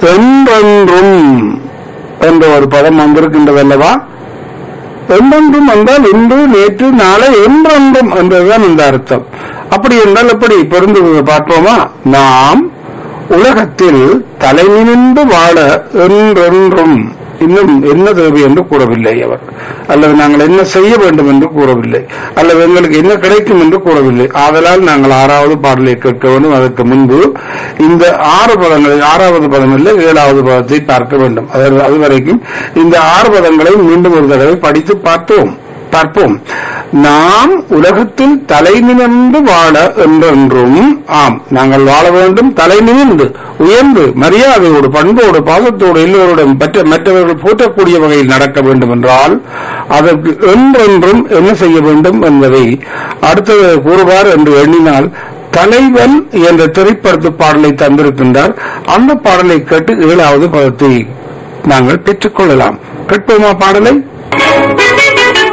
என்றென்றும் என்ற ஒரு பதம் வந்திருக்கின்றது அல்லவா என்றென்றும் வந்தால் இன்று நேற்று நாளை என்றென்றும் என்றதுதான் இந்த அர்த்தம் அப்படி என்றால் எப்படி பொருந்து பார்ப்போமா நாம் உலகத்தில் தலை நிமிர்ந்து வாழ என்றென்றும் இன்னும் என்ன தேவை என்று கூறவில்லை அவர் அல்லது நாங்கள் என்ன செய்ய வேண்டும் என்று கூறவில்லை அல்லது எங்களுக்கு என்ன கிடைக்கும் என்று கூறவில்லை ஆதலால் நாங்கள் ஆறாவது பாடலை கேட்க வேண்டும் அதற்கு முன்பு இந்த ஆறு பதங்களை ஆறாவது பதம் இல்லை ஏழாவது பதத்தை பார்க்க வேண்டும் அது அதுவரைக்கும் இந்த ஆறு பதங்களை மீண்டும் ஒரு தடவை படித்து பார்த்தோம் பார்ப்போம் நாம் உலகத்தில் தலை நிமிர்ந்து வாழ என்றென்றும் ஆம் நாங்கள் வாழ வேண்டும் தலை நிமிர்ந்து உயர்ந்து மரியாதையோடு பண்போடு பாசத்தோடு எல்லோருடன் மற்ற மற்றவர்கள் போற்றக்கூடிய வகையில் நடக்க வேண்டும் என்றால் அதற்கு என்றென்றும் என்ன செய்ய வேண்டும் என்பதை அடுத்தது கூறுவார் என்று எண்ணினால் தலைவன் என்ற திரைப்படத்து பாடலை தந்திருக்கின்றார் அந்த பாடலை கேட்டு ஏழாவது பதத்தை நாங்கள் பெற்றுக்கொள்ளலாம் கேட்போமா பாடலை